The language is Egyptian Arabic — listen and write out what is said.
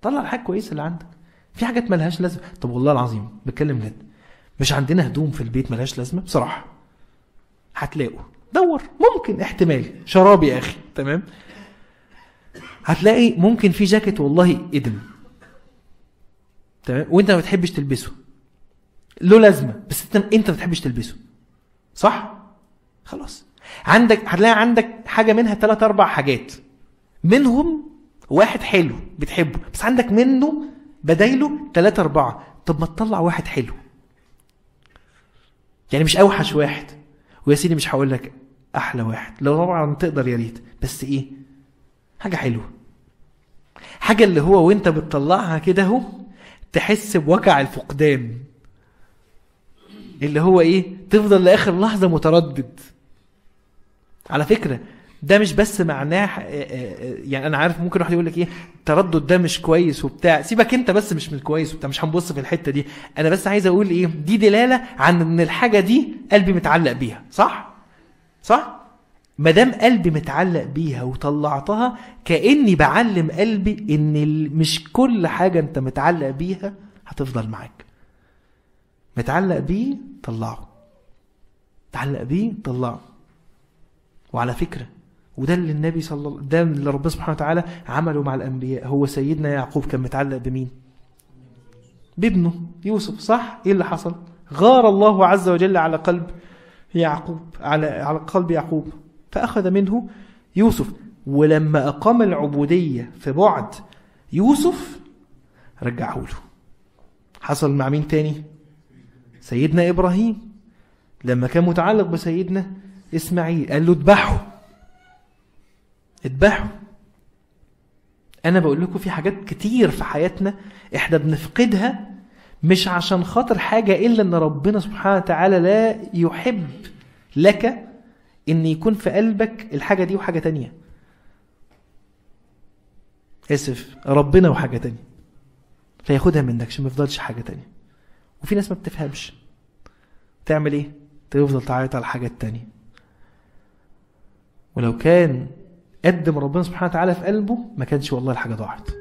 طلع الحاجه كويسه اللي عندك في حاجات ملهاش لازمه طب والله العظيم بتكلم جد مش عندنا هدوم في البيت ملهاش لازمه بصراحه هتلاقوا دور ممكن احتمال شراب يا اخي تمام هتلاقي ممكن في جاكيت والله ادم تمام وانت ما بتحبش تلبسه له لازمه بس انت انت ما بتحبش تلبسه صح خلاص عندك هتلاقي عندك حاجه منها ثلاث اربع حاجات منهم واحد حلو بتحبه بس عندك منه بدايله ثلاثة أربعة طب ما تطلع واحد حلو يعني مش أوحش واحد ويا سيدي مش هقول لك أحلى واحد لو طبعا تقدر يا ريت بس إيه حاجة حلوة حاجة اللي هو وانت بتطلعها كده اهو تحس بوجع الفقدان اللي هو ايه تفضل لاخر لحظه متردد على فكره ده مش بس معناه آه، آه، يعني انا عارف ممكن واحد يقول لك ايه التردد ده مش كويس وبتاع سيبك انت بس مش من كويس وبتاع مش هنبص في الحته دي انا بس عايز اقول ايه دي دلاله عن ان الحاجه دي قلبي متعلق بيها صح صح ما دام قلبي متعلق بيها وطلعتها كاني بعلم قلبي ان ال- مش كل حاجه انت متعلق بيها هتفضل معاك متعلق بيه طلعه متعلق بيه طلعه وعلى فكره وده اللي النبي صلى الله ده اللي ربنا سبحانه وتعالى عمله مع الانبياء هو سيدنا يعقوب كان متعلق بمين بابنه يوسف صح ايه اللي حصل غار الله عز وجل على قلب يعقوب على على قلب يعقوب فاخذ منه يوسف ولما اقام العبوديه في بعد يوسف رجعه له حصل مع مين تاني سيدنا ابراهيم لما كان متعلق بسيدنا اسماعيل قال له اذبحه اذبحه انا بقول لكم في حاجات كتير في حياتنا احنا بنفقدها مش عشان خاطر حاجة إلا أن ربنا سبحانه وتعالى لا يحب لك أن يكون في قلبك الحاجة دي وحاجة تانية آسف ربنا وحاجة تانية فياخدها منك عشان ما يفضلش حاجة تانية وفي ناس ما بتفهمش تعمل ايه تفضل تعيط على الحاجة التانية ولو كان قدم ربنا سبحانه وتعالى في قلبه ما كانش والله الحاجة ضاعت